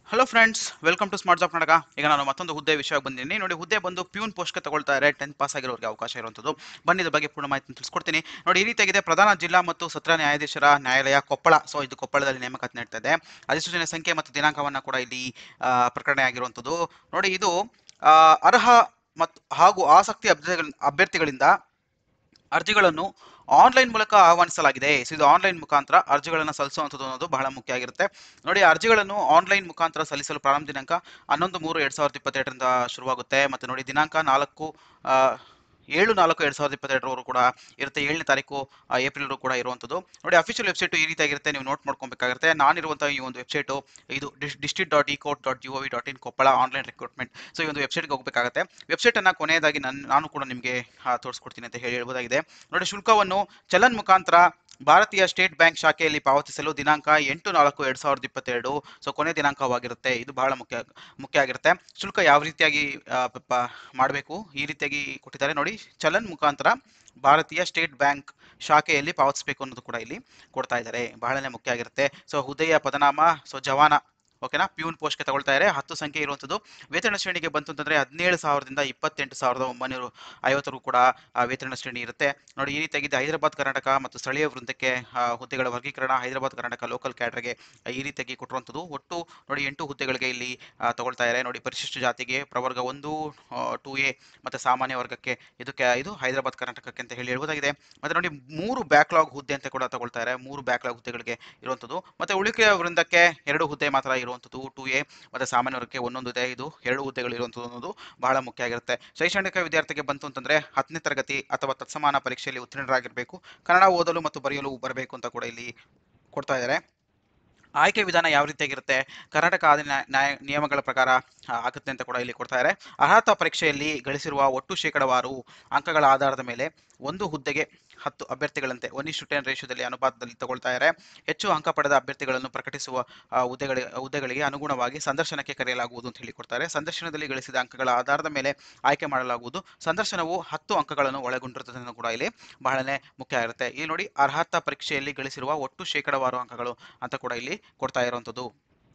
hello friends welcome to smart job Kannada ಈಗ ನಾನು ಮತ್ತೊಂದು ಹುದ್ದೆ ವಿಷಯಕ್ಕೆ ಬಂದಿದ್ದೀನಿ ನೋಡಿ ಹುದ್ದೆ ಬಂದು ಪ್ಯೂನ್ ಪೋಸ್ಟ್ಗೆ ತಗೊಳ್ತಾರೆ ಟೆಂತ್ ಪಾಸ್ ಆಗಿರೋರಿಗೆ ಅವಕಾಶ ಇರುವಂಥದ್ದು ಬನ್ನಿ ಇದ್ರ ಬಗ್ಗೆ ಪೂರ್ಣ ಮಾಹಿತಿ ತಿಳಿಸ್ಕೊಡ್ತೀನಿ ನೋಡಿ ಈ ರೀತಿಯಾಗಿದೆ ಪ್ರಧಾನ ಜಿಲ್ಲಾ ಮತ್ತು ಸತ್ರ ನ್ಯಾಯಾಧೀಶರ ನ್ಯಾಯಾಲಯ ಕೊಪ್ಪಳ ಸೊ ಇದು ಕೊಪ್ಪಳದಲ್ಲಿ ನೇಮಕಾತಿ ನಡೀತಾ ಇದೆ ಅಧಿಸೂಚನೆ ಸಂಖ್ಯೆ ಮತ್ತು ದಿನಾಂಕವನ್ನು ಕೂಡ ಇಲ್ಲಿ ಆ, ಪ್ರಕಟಣೆ ಆಗಿರುವಂಥದ್ದು ನೋಡಿ ಇದು ಆ, ಅರ್ಹ ಮತ್ತು ಹಾಗೂ ಆಸಕ್ತಿ ಅಭ್ಯರ್ಥಿಗಳ ಅಭ್ಯರ್ಥಿಗಳಿಂದ ಅರ್ಜಿಗಳನ್ನು ಆನ್ಲೈನ್ ಮೂಲಕ ಆಹ್ವಾನಿಸಲಾಗಿದೆ ಸೊ ಇದು ಆನ್ಲೈನ್ ಮುಖಾಂತರ ಅರ್ಜಿಗಳನ್ನು ಸಲ್ಲಿಸುವಂಥದ್ದು ಅನ್ನೋದು ಬಹಳ ಮುಖ್ಯ ಆಗಿರುತ್ತೆ ನೋಡಿ ಅರ್ಜಿಗಳನ್ನು ಆನ್ಲೈನ್ ಮುಖಾಂತರ ಸಲ್ಲಿಸಲು ಪ್ರಾರಂಭ ದಿನಾಂಕ ಹನ್ನೊಂದು ಮೂರು ಎರಡ್ ಸಾವಿರದ ಇಪ್ಪತ್ತೆರಡರಿಂದ ಶುರುವಾಗುತ್ತೆ ಮತ್ತು ನೋಡಿ ದಿನಾಂಕ ನಾಲ್ಕು ಆ, ಏಳು ನಾಲ್ಕು ಎರಡ್ ಸಾವಿರದ ಇಪ್ಪತ್ತೆರಡರವರೆಗೂ ಕೂಡ ಇರುತ್ತೆ ಏಳನೇ ತಾರೀಕು ಆ, ಏಪ್ರಿಲ್ ಕೂಡ ಇರುವಂಥದ್ದು ನೋಡಿ ಅಫಿಷಿಯಲ್ ವೆಬ್ಸೈಟ್ ಈ ರೀತಿಯಾಗಿರುತ್ತೆ ನೀವು ನೋಟ್ ಮಾಡ್ಕೊಬೇಕಾಗಿರುತ್ತೆ ನಾನಿರುವಂಥ ಈ ಒಂದು ವೆಬ್ಸೈಟು ಇದು district dot e court dot G O V dot in Koppal online recruitment so ಈ ಒಂದು ವೆಬ್ಸೈಟ್ಗೆ ಹೋಗಬೇಕಾಗುತ್ತೆ ವೆಬ್ಸೈಟನ್ನು ಕೊನೆಯದಾಗಿ ನಾನು ನಾನು ಕೂಡ ನಿಮಗೆ ತೋರಿಸ್ಕೊಡ್ತೀನಿ ಅಂತ ಹೇಳಿ ಹೇಳ್ಬೋದಾಗಿದೆ ನೋಡಿ ಶುಲ್ಕವನ್ನು ಚಲನ್ ಮುಖಾಂತರ ಭಾರತೀಯ ಸ್ಟೇಟ್ ಬ್ಯಾಂಕ್ ಶಾಖೆಯಲ್ಲಿ ಪಾವತಿಸಲು ದಿನಾಂಕ ಎಂಟು ನಾಲ್ಕು ಎರಡ್ ಸಾವಿರದ ಇಪ್ಪತ್ತೆರಡು ಸೊ ಕೊನೆ ದಿನಾಂಕವಾಗಿರುತ್ತೆ ಇದು ಬಹಳ ಮುಖ್ಯ ಮುಖ್ಯ ಆಗಿರುತ್ತೆ ಶುಲ್ಕ ಯಾವ ರೀತಿಯಾಗಿ ಮಾಡಬೇಕು ಈ ರೀತಿಯಾಗಿ ಕೊಟ್ಟಿದ್ದಾರೆ ನೋಡಿ ಚಲನ್ ಮುಖಾಂತರ ಭಾರತೀಯ ಸ್ಟೇಟ್ ಬ್ಯಾಂಕ್ ಶಾಖೆಯಲ್ಲಿ ಪಾವತಿಸಬೇಕು ಅನ್ನೋದು ಕೂಡ ಇಲ್ಲಿ ಕೊಡ್ತಾ ಇದ್ದಾರೆ ಬಹಳನೇ ಮುಖ್ಯ ಆಗಿರುತ್ತೆ ಸೊ ಹುದ್ದೆಯ ಪದನಾಮ ಸೊ ಜವಾನ ಓಕೆನಾ ಪ್ಯೂನ್ ಪೋಸ್ಟ್ಗೆ ತಗೊಳ್ತಾ ಇದ್ದಾರೆ ಹತ್ತು ಸಂಖ್ಯೆ ಇರುವಂಥದ್ದು ವೇತನ ಶ್ರೇಣಿಗೆ ಬಂತು ಅಂತಂದ್ರೆ ಹದಿನೇಳು ಸಾವಿರದಿಂದ ಇಪ್ಪತ್ತೆಂಟು ಸಾವಿರದ ಒಂಬೈನೂರು ಐವತ್ತರೂ ಕೂಡ ಆ, ವೇತನ ಶ್ರೇಣಿ ಇರುತ್ತೆ ನೋಡಿ ಈ ರೀತಿಯಾಗಿದೆ ಹೈದರಾಬಾದ್ ಕರ್ನಾಟಕ ಮತ್ತು ಸ್ಥಳೀಯ ವೃಂದಕ್ಕೆ ಆ, ಹುದ್ದೆಗಳ ವರ್ಗೀಕರಣ ಹೈದರಾಬಾದ್ ಕರ್ನಾಟಕ ಲೋಕಲ್ ಕ್ಯಾಡ್ರಿಗೆ ಈ ರೀತಿಯಾಗಿ ಕೊಟ್ಟಿರುವಂಥದ್ದು ಒಟ್ಟು ನೋಡಿ ಎಂಟು ಹುದ್ದೆಗಳಿಗೆ ಇಲ್ಲಿ ಆ, ತಗೊಳ್ತಾ ಇದ್ದಾರೆ ನೋಡಿ ಪರಿಶಿಷ್ಟ ಜಾತಿಗೆ ಪ್ರವರ್ಗ ಒಂದು ಟು ಎ ಮತ್ತು ಸಾಮಾನ್ಯ ವರ್ಗಕ್ಕೆ ಇದಕ್ಕೆ ಇದು ಹೈದರಾಬಾದ್ ಕರ್ನಾಟಕಕ್ಕೆ ಅಂತ ಹೇಳಿ ಹೇಳ್ಬೋದಾಗಿದೆ ಮತ್ತೆ ನೋಡಿ ಮೂರು ಬ್ಯಾಕ್ಲಾಗ್ ಹುದ್ದೆ ಅಂತ ಕೂಡ ತಗೊಳ್ತಾ ಇದ್ದಾರೆ ಮೂರು ಬ್ಯಾಕ್ಲಾಗ್ ಹುದ್ದೆಗಳಿಗೆ ಇರುವಂಥದ್ದು ಮತ್ತೆ ಉಳಿಕೆಯ ವೃಂದಕ್ಕೆ ಎರಡು ಹುದ್ದೆ ಮಾತ್ರ ಇರುವಂಥದ್ದು ಟು ಎ ಮತ್ತೆ ಸಾಮಾನ್ಯ ವರ್ಗಕ್ಕೆ ಒಂದೊಂದು ಇದೆ ಇದು ಎರಡು ಹುದ್ದೆಗಳು ಇರುವಂಥದ್ದು ಅನ್ನೋದು ಬಹಳ ಮುಖ್ಯ ಆಗಿರುತ್ತೆ ಶೈಕ್ಷಣಿಕ ವಿದ್ಯಾರ್ಥಿಗೆ ಬಂತು ಅಂತಂದ್ರೆ ಹತ್ತನೇ ತರಗತಿ ಅಥವಾ ತತ್ಸಮಾನ ಪರೀಕ್ಷೆಯಲ್ಲಿ ಉತ್ತೀರ್ಣರಾಗಿರಬೇಕು ಕನ್ನಡ ಓದಲು ಮತ್ತು ಬರೆಯಲು ಬರಬೇಕು ಅಂತ ಕೂಡ ಇಲ್ಲಿ ಕೊಡ್ತಾ ಇದ್ದಾರೆ ಆಯ್ಕೆ ವಿಧಾನ ಯಾವ ರೀತಿಯಾಗಿರುತ್ತೆ ಕರ್ನಾಟಕ ಆದ ನ್ಯಾಯ ನ್ಯಾಯ- ನಿಯಮಗಳ ಪ್ರಕಾರ ಆ, ಆಗುತ್ತೆ ಅಂತ ಕೂಡ ಇಲ್ಲಿ ಕೊಡ್ತಾ ಇದ್ದಾರೆ ಅರ್ಹತಾ ಪರೀಕ್ಷೆಯಲ್ಲಿ ಗಳಿಸಿರುವ ಒಟ್ಟು ಶೇಕಡವಾರು ಅಂಕಗಳ ಆಧಾರದ ಮೇಲೆ ಒಂದು ಹುದ್ದೆಗೆ ಹತ್ತು ಅಭ್ಯರ್ಥಿಗಳಂತೆ ಒನ್ ಇಷ್ಟು ಟೆನ್ ರೇಷಿಯೋದಲ್ಲಿ ಅನುಪಾತದಲ್ಲಿ ತಗೊಳ್ತಾ ಇದ್ದಾರೆ ಹೆಚ್ಚು ಅಂಕ ಪಡೆದ ಅಭ್ಯರ್ಥಿಗಳನ್ನು ಪ್ರಕಟಿಸುವ ಆ, ಹುದ್ದೆಗಳ ಹುದ್ದೆಗಳಿಗೆ ಅನುಗುಣವಾಗಿ ಸಂದರ್ಶನಕ್ಕೆ ಕರೆಯಲಾಗುವುದು ಅಂತ ಹೇಳಿ ಕೊಡ್ತಾರೆ ಸಂದರ್ಶನದಲ್ಲಿ ಗಳಿಸಿದ ಅಂಕಗಳ ಆಧಾರದ ಮೇಲೆ ಆಯ್ಕೆ ಮಾಡಲಾಗುವುದು ಸಂದರ್ಶನವು ಹತ್ತು ಅಂಕಗಳನ್ನು ಒಳಗೊಂಡಿರುತ್ತದೆ ಅನ್ನೋದು ಕೂಡ ಇಲ್ಲಿ ಬಹಳನೇ ಮುಖ್ಯ ಆಗಿರುತ್ತೆ ಇಲ್ಲಿ ನೋಡಿ ಅರ್ಹತಾ ಪರೀಕ್ಷೆಯಲ್ಲಿ ಗಳಿಸಿರುವ ಒಟ್ಟು ಶೇಕಡವಾರು ಅಂಕಗಳು ಅಂತ ಕೂಡ ಇಲ್ಲಿ ಕೊಡ್ತಾ ಇರುವಂಥದ್ದು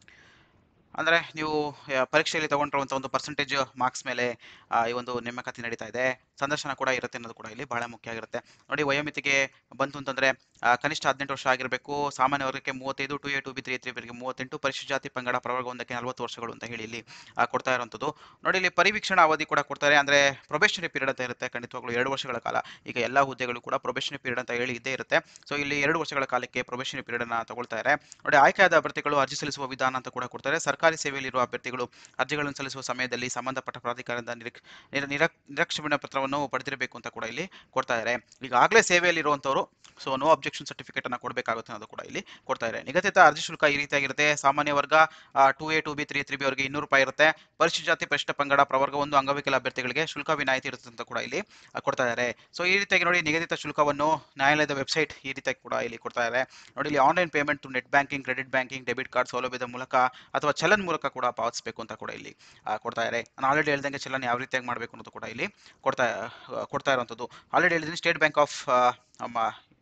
ಅಂದರೆ ನೀವು ಆ, ಪರೀಕ್ಷೆಯಲ್ಲಿ ತಗೊಂಡಿರುವಂಥ ಒಂದು ಪರ್ಸೆಂಟೇಜ್ ಮಾರ್ಕ್ಸ್ ಮೇಲೆ ಆ, ಈ ಒಂದು ನೇಮಕಾತಿ ನಡೀತಾ ಇದೆ ಸಂದರ್ಶನ ಕೂಡ ಇರುತ್ತೆ ಅನ್ನೋದು ಕೂಡ ಇಲ್ಲಿ ಬಹಳ ಮುಖ್ಯ ಆಗಿರುತ್ತೆ ನೋಡಿ ವಯೋಮಿತಿಗೆ ಬಂತು ಅಂತಂದರೆ ಕನಿಷ್ಠ ಹದಿನೆಂಟು ವರ್ಷ ಆಗಿರಬೇಕು ಸಾಮಾನ್ಯ ವರ್ಗಕ್ಕೆ ಮೂವತ್ತೈದು two A two B three three ಬಿಗೆ ಮೂವತ್ತೆಂಟು ಪರಿಶಿಷ್ಟ ಜಾತಿ ಪಂಗಡ ಪ್ರವರ್ಗ ಒಂದಕ್ಕೆ ನಲವತ್ತು ವರ್ಷಗಳು ಅಂತ ಹೇಳಿ ಇಲ್ಲಿ ಆ, ಕೊಡ್ತಾ ಇರುವಂಥದ್ದು ನೋಡಿ ಇಲ್ಲಿ ಪರಿವೀಕ್ಷಣಾ ಅವಧಿ ಕೂಡ ಕೊಡ್ತಾರೆ ಅಂದರೆ ಪ್ರೊಬೇಷನರಿ ಪೀರಿಯಡ್ ಅಂತ ಇರುತ್ತೆ ಖಂಡಿತವಾಗ್ಲೂ ಎರಡು ವರ್ಷಗಳ ಕಾಲ ಈಗ ಎಲ್ಲ ಹುದ್ದೆಗಳು ಕೂಡ ಪ್ರೊಬೇಷನರಿ ಪೀರಿಯಡ್ ಅಂತ ಹೇಳಿ ಇದ್ದೇ ಇರುತ್ತೆ ಸೊ ಇಲ್ಲಿ ಎರಡು ವರ್ಷಗಳ ಕಾಲಕ್ಕೆ ಪ್ರೊಬೇಷನರಿ ಪೀರಿಯಡ್ ಅನ್ನ ತಗೊಳ್ತಾ ಇದ್ದಾರೆ ನೋಡಿ ಆಯ್ಕೆಯಾದ ಅಭ್ಯರ್ಥಿಗಳು ಅರ್ಜಿ ಸಲ್ಲಿಸುವ ವಿಧಾನ ಅಂತ ಕೂಡ ಕೊಡ್ತಾರೆ ಸರ್ಕಾರಿ ಸೇವೆಯಲ್ಲಿರುವ ಅಭ್ಯರ್ಥಿಗಳು ಅರ್ಜಿಗಳನ್ನು ಸಲ್ಲಿಸುವ ಸಮಯದಲ್ಲಿ ಸಂಬಂಧಪಟ್ಟ ಪ್ರಾಧಿಕಾರದಿಂದ ನಿರೀಕ್ ನಿರ ನಿರಕ್ ನಿರಕ್ಷಣೆ ಪತ್ರವನ್ನು ಪಡೆದಿರಬೇಕು ಅಂತ ಕೂಡ ಇಲ್ಲಿ ಕೊಡ್ತಾ ಇದ್ದಾರೆ ಈಗಾಗಲೇ ಸೇವೆಯಲ್ಲಿರುವಂಥವರು ಸೊ ನೋ ಅಬ್ಜೆಕ್ಷನ್ ಸರ್ಟಿಫಿಕೇಟ್ ಅನ್ನು ಕೊಡಬೇಕಾಗುತ್ತೆ ಅನ್ನೋದು ಕೂಡ ಇಲ್ಲಿ ಕೊಡ್ತಾ ಇದ್ದಾರೆ ನಿಗದಿತ ಅರ್ಜಿ ಶುಲ್ಕ ಈ ರೀತಿಯಾಗಿರುತ್ತೆ ಸಾಮಾನ್ಯ ವರ್ಗ two A two B three three B ಅವರಿಗೆ ಇನ್ನೂರು ರೂಪಾಯಿ ಇರುತ್ತೆ ಪರಿಶಿಷ್ಟ ಜಾತಿ ಪರಿಶಿಷ್ಟ ಪಂಗಡ ಪ್ರವರ್ಗ ಒಂದು ಅಂಗವಿಕಲ ಅಭ್ಯರ್ಥಿಗಳಿಗೆ ಶುಲ್ಕ ವಿನಾಯಿತಿ ಇರುತ್ತೆ ಅಂತ ಕೂಡ ಇಲ್ಲಿ ಆ, ಕೊಡ್ತಾ ಇದ್ದಾರೆ ಸೊ ಈ ರೀತಿಯಾಗಿ ನೋಡಿ ನಿಗದಿತ ಶುಲ್ಕವನ್ನು ನ್ಯಾಯಾಲಯದ ವೆಬ್ಸೈಟ್ ಈ ರೀತಿಯಾಗಿ ಕೂಡ ಇಲ್ಲಿ ಕೊಡ್ತಾ ಇದ್ದಾರೆ ನೋಡಿ ಇಲ್ಲಿ online payment net banking credit banking debit card ಸೌಲಭ್ಯದ ಮೂಲಕ ಅಥವಾ ಚಲನ್ ಮೂಲಕ ಕೂಡ ಪಾವತಿಸಬೇಕು ಅಂತ ಕೂಡ ಇಲ್ಲಿ ಆ, ಕೊಡ್ತಾ ಇದ್ದಾರೆ ನಾನು ಆಲ್ರೆಡಿ ಹೇಳ್ದಂಗೆ ಚಲನ್ ಯಾವ ರೀತಿಯಾಗಿ ಮಾಡಬೇಕು ಅನ್ನೋದು ಕೂಡ ಇಲ್ಲಿ ಕೊಡ್ತಾ ಆ, ಕೊಡ್ತಾ ಇರುವಂಥದ್ದು ಆಲ್ರೆಡಿ ಹೇಳಿದ್ದೀನಿ ಸ್ಟೇಟ್ ಬ್ಯಾಂಕ್ ಆಫ್ ನಮ್ಮ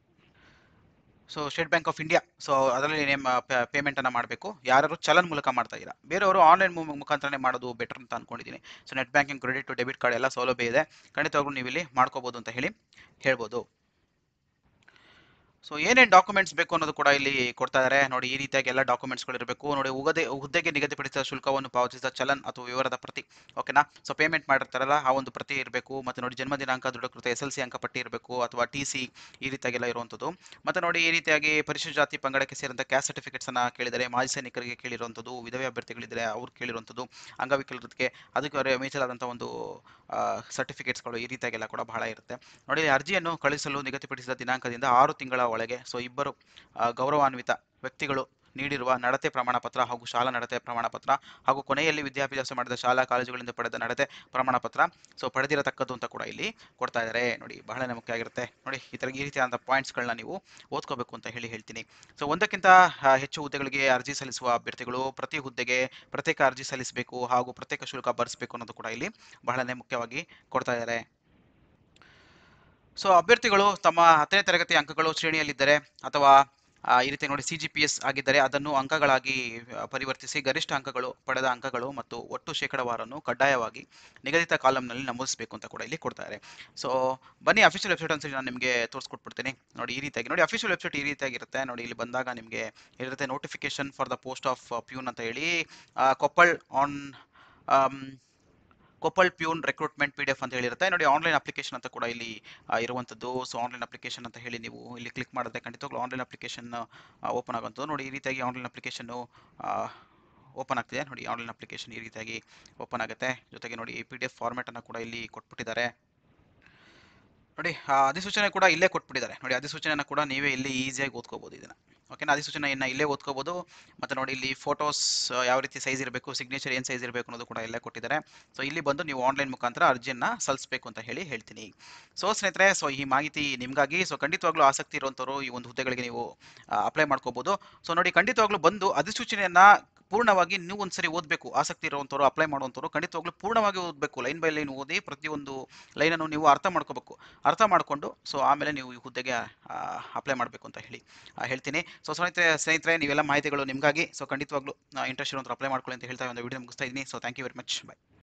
so State Bank of India so ಅದರಲ್ಲಿ ನೇಮ್ ಪೇಮೆಂಟನ್ನು ಮಾಡಬೇಕು ಯಾರು ಚಲನ್ ಮೂಲಕ ಮಾಡ್ತಾ ಇದ್ದೀರಾ ಬೇರೆಯವರು ಆನ್ಲೈನ್ ಮುಖಾಂತರನೇ ಮಾಡೋದು ಬೆಟರ್ ಅಂತ ಅನ್ಕೊಂಡಿದ್ದೀನಿ so net banking credit debit card ಎಲ್ಲ ಸೌಲಭ್ಯ ಇದೆ ಖಂಡಿತವಾಗ್ಲೂ ನೀವು ಇಲ್ಲಿ ಮಾಡ್ಕೋಬೋದು ಅಂತ ಹೇಳಿ ಹೇಳ್ಬೋದು ಸೊ ಏನೇನು ಡಾಕ್ಯುಮೆಂಟ್ಸ್ ಬೇಕು ಅನ್ನೋದು ಕೂಡ ಇಲ್ಲಿ ಕೊಡ್ತಾ ಇದ್ದಾರೆ ನೋಡಿ ಈ ರೀತಿಯಾಗಿ ಎಲ್ಲ ಡಾಕ್ಯುಮೆಂಟ್ಸ್ಗಳು ಇರಬೇಕು ನೋಡಿ ಹುದ್ದೆ ಹುದ್ದೆಗೆ ನಿಗದಿಪಡಿಸಿದ ಶುಲ್ಕವನ್ನು ಪಾವತಿಸಿದ ಚಲನ್ ಅಥವಾ ವಿವರದ ಪ್ರತಿ ಓಕೆನಾ ಸೊ ಪೇಮೆಂಟ್ ಮಾಡಿರ್ತಾರಲ್ಲ ಆ ಒಂದು ಪ್ರತಿ ಇರಬೇಕು ಮತ್ತು ನೋಡಿ ಜನ್ಮ ದಿನಾಂಕ ದೃಢಕೃತ ಎಸ್ ಎಲ್ ಸಿ ಅಂಕ ಪಟ್ಟಿ ಇರಬೇಕು ಅಥವಾ ಟಿ ಸಿ ಈ ರೀತಿಯಾಗೆಲ್ಲ ಇರುವಂಥದ್ದು ಮತ್ತು ನೋಡಿ ಈ ರೀತಿಯಾಗಿ ಪರಿಶಿಷ್ಟ ಜಾತಿ ಪಂಗಡಕ್ಕೆ ಸೇರಿದಂಥ ಕ್ಯಾಸ್ಟ್ ಸರ್ಟಿಫಿಕೇಟ್ಸ್ ಅನ್ನ ಕೇಳಿದರೆ ಮಾಜಿ ಸೈನಿಕರಿಗೆ ಕೇಳಿರುವಂಥದ್ದು ವಿಧವೆ ಅಭ್ಯರ್ಥಿಗಳಿದ್ದಾರೆ ಅವ್ರು ಕೇಳಿರುವಂಥದ್ದು ಅಂಗವಿಕಲರಿಗೆ ಅದಕ್ಕೆ ಅವರ ಮೀಸಲಾದಂಥ ಒಂದು ಸರ್ಟಿಫಿಕೇಟ್ಸ್ಗಳು ಈ ರೀತಿಯಾಗೆಲ್ಲ ಕೂಡ ಬಹಳ ಇರುತ್ತೆ ನೋಡಿ ಇಲ್ಲಿ ಅರ್ಜಿಯನ್ನು ಕಳಿಸಲು ನಿಗದಿಪಡಿಸಿದ ದಿನಾಂಕದಿಂದ ಆರು ತಿಂಗಳ ಒಳಗೆ ಸೊ ಇಬ್ಬರು ಆ, ಗೌರವಾನ್ವಿತ ವ್ಯಕ್ತಿಗಳು ನೀಡಿರುವ ನಡತೆ ಪ್ರಮಾಣ ಪತ್ರ ಹಾಗೂ ಶಾಲಾ ನಡತೆ ಪ್ರಮಾಣ ಪತ್ರ ಹಾಗೂ ಕೊನೆಯಲ್ಲಿ ವಿದ್ಯಾಭ್ಯಾಸ ಮಾಡಿದ ಶಾಲಾ ಕಾಲೇಜುಗಳಿಂದ ಪಡೆದ ನಡತೆ ಪ್ರಮಾಣ ಪತ್ರ ಸೊ ಪಡೆದಿರತಕ್ಕದ್ದು ಅಂತ ಕೂಡ ಇಲ್ಲಿ ಕೊಡ್ತಾ ಇದ್ದಾರೆ ನೋಡಿ ಬಹಳನೇ ಮುಖ್ಯ ಆಗಿರುತ್ತೆ ನೋಡಿ ಈ ಥರ ಈ ರೀತಿಯಾದಂಥ ಪಾಯಿಂಟ್ಸ್ಗಳನ್ನ ನೀವು ಓದ್ಕೋಬೇಕು ಅಂತ ಹೇಳಿ ಹೇಳ್ತೀನಿ ಸೊ ಒಂದಕ್ಕಿಂತ ಆ, ಹೆಚ್ಚು ಹುದ್ದೆಗಳಿಗೆ ಅರ್ಜಿ ಸಲ್ಲಿಸುವ ಅಭ್ಯರ್ಥಿಗಳು ಪ್ರತಿ ಹುದ್ದೆಗೆ ಪ್ರತ್ಯೇಕ ಅರ್ಜಿ ಸಲ್ಲಿಸಬೇಕು ಹಾಗೂ ಪ್ರತ್ಯೇಕ ಶುಲ್ಕ ಭರಿಸಬೇಕು ಅನ್ನೋದು ಕೂಡ ಇಲ್ಲಿ ಬಹಳನೇ ಮುಖ್ಯವಾಗಿ ಕೊಡ್ತಾ ಇದ್ದಾರೆ ಸೊ ಅಭ್ಯರ್ಥಿಗಳು ತಮ್ಮ ಹತ್ತನೇ ತರಗತಿ ಅಂಕಗಳು ಶ್ರೇಣಿಯಲ್ಲಿದ್ದರೆ ಅಥವಾ ಆ, ಈ ರೀತಿ ನೋಡಿ ಸಿ ಜಿ ಪಿ ಎಸ್ ಆಗಿದ್ದರೆ ಅದನ್ನು ಅಂಕಗಳಾಗಿ ಆ, ಪರಿವರ್ತಿಸಿ ಗರಿಷ್ಠ ಅಂಕಗಳು ಪಡೆದ ಅಂಕಗಳು ಮತ್ತು ಒಟ್ಟು ಶೇಕಡವಾರನ್ನು ಕಡ್ಡಾಯವಾಗಿ ನಿಗದಿತ ಕಾಲಮ್ನಲ್ಲಿ ನಮೂದಿಸಬೇಕು ಅಂತ ಕೂಡ ಇಲ್ಲಿ ಕೊಡ್ತಾರೆ ಸೊ ಬನ್ನಿ ಅಫಿಷಿಯಲ್ ವೆಬ್ಸೈಟ್ ಅನ್ಸರಿ ನಾನು ನಿಮಗೆ ತೋರಿಸ್ಕೊಟ್ಬಿಡ್ತೀನಿ ನೋಡಿ ಈ ರೀತಿಯಾಗಿ ನೋಡಿ ಅಫಿಷಿಯಲ್ ವೆಬ್ಸೈಟ್ ಈ ರೀತಿಯಾಗಿರುತ್ತೆ ನೋಡಿ ಇಲ್ಲಿ ಬಂದಾಗ ನಿಮಗೆ ಇರುತ್ತೆ notification for the post of peon ಅಂತ ಹೇಳಿ ಆ, Koppal on Koppal peon recruitment P D F ಅಂತ ಹೇಳಿರುತ್ತೆ ನೋಡಿ ಆನ್ಲೈನ್ ಅಪ್ಲಿಕೇಶನ್ ಅಂತ ಕೂಡ ಇಲ್ಲಿ ಆ, ಇರುವಂಥದ್ದು ಸೊ ಆನ್ಲೈನ್ ಅಪ್ಲಿಕೇಶನ್ ಅಂತ ಹೇಳಿ ನೀವು ಇಲ್ಲಿ ಕ್ಲಿಕ್ ಮಾಡಿದ್ರೆ ಖಂಡಿತವಾಗ್ಲೂ ಆನ್ಲೈನ್ ಅಪ್ಲಿಕೇಶನ್ ಓಪನ್ ಆಗುವಂಥದ್ದು ನೋಡಿ ಈ ರೀತಿಯಾಗಿ ಆನ್ಲೈನ್ ಅಪ್ಲಿಕೇಶನ್ನು ಓಪನ್ ಆಗ್ತಿದೆ ನೋಡಿ ಆನ್ಲೈನ್ ಅಪ್ಲಿಕೇಶನ್ ಈ ರೀತಿಯಾಗಿ ಓಪನ್ ಆಗುತ್ತೆ ಜೊತೆಗೆ ನೋಡಿ ಪಿ ಡಿ ಎಫ್ ಫಾರ್ಮೆಟನ್ನು ಕೂಡ ಇಲ್ಲಿ ಕೊಟ್ಬಿಟ್ಟಿದ್ದಾರೆ ನೋಡಿ ಆ, ಅಧಿಸೂಚನೆ ಕೂಡ ಇಲ್ಲೇ ಕೊಟ್ಬಿಟ್ಟಿದ್ದಾರೆ ನೋಡಿ ಅಧಿಸೂಚನೆನ ಕೂಡ ನೀವೇ ಇಲ್ಲಿ ಈಸಿಯಾಗಿ ಓದ್ಕೋಬೋದು ಇದನ್ನು ಓಕೆನಾ ಅಧಿಸೂಚನೆಯನ್ನು ಇಲ್ಲೇ ಓದ್ಕೋಬೋದು ಮತ್ತು ನೋಡಿ ಇಲ್ಲಿ ಫೋಟೋಸ್ ಯಾವ ರೀತಿ ಸೈಜ್ ಇರಬೇಕು ಸಿಗ್ನೇಚರ್ ಏನು ಸೈಜ್ ಇರಬೇಕು ಅನ್ನೋದು ಕೂಡ ಇಲ್ಲೇ ಕೊಟ್ಟಿದ್ದಾರೆ ಸೊ ಇಲ್ಲಿ ಬಂದು ನೀವು ಆನ್ಲೈನ್ ಮುಖಾಂತರ ಅರ್ಜಿಯನ್ನು ಸಲ್ಲಿಸಬೇಕು ಅಂತ ಹೇಳಿ ಹೇಳ್ತೀನಿ ಸೊ ಸ್ನೇಹಿತರೆ ಸೊ ಈ ಮಾಹಿತಿ ನಿಮಗಾಗಿ ಸೊ ಖಂಡಿತವಾಗ್ಲೂ ಆಸಕ್ತಿ ಇರುವಂಥವ್ರು ಈ ಒಂದು ಹುದ್ದೆಗಳಿಗೆ ನೀವು ಅಪ್ಲೈ ಮಾಡ್ಕೋಬೋದು ಸೊ ನೋಡಿ ಖಂಡಿತವಾಗ್ಲೂ ಬಂದು ಅಧಿಸೂಚನೆಯನ್ನು ಪೂರ್ಣವಾಗಿ ನೀವು ಒಂದ್ಸರಿ ಓದಬೇಕು ಆಸಕ್ತಿ ಇರುವಂಥವ್ರು ಅಪ್ಲೈ ಮಾಡುವಂಥವ್ರು ಖಂಡಿತವಾಗ್ಲೂ ಪೂರ್ಣವಾಗಿ ಓದಬೇಕು ಲೈನ್ ಬೈ ಲೈನ್ ಓದಿ ಪ್ರತಿಯೊಂದು ಲೈನನ್ನು ನೀವು ಅರ್ಥ ಮಾಡ್ಕೋಬೇಕು ಅರ್ಥ ಮಾಡಿಕೊಂಡು ಸೊ ಆಮೇಲೆ ನೀವು ಈ ಹುದ್ದೆಗೆ ಅಪ್ಲೈ ಮಾಡಬೇಕು ಅಂತ ಹೇಳಿ ಆ, ಹೇಳ್ತೀನಿ ಸೊ ಸ್ನೇಹಿತರೆ ಸ್ನೇಹಿತರೆ ನೀವೆಲ್ಲ ಮಾಹಿತಿಗಳು ನಿಮಗಾಗಿ ಸೊ ಖಂಡಿತವಾಗ್ಲೂ ಇಂಟ್ರೆಸ್ಟ್ ಇರುವಂಥವ್ರು ಅಪ್ಲೈ ಮಾಡ್ಕೊಳ್ಳಿ ಅಂತ ಹೇಳ್ತಾ ಒಂದು ವಿಡಿಯೋ ಮುಗಿಸ್ತಾ ಇದ್ದೀನಿ so thank you very much bye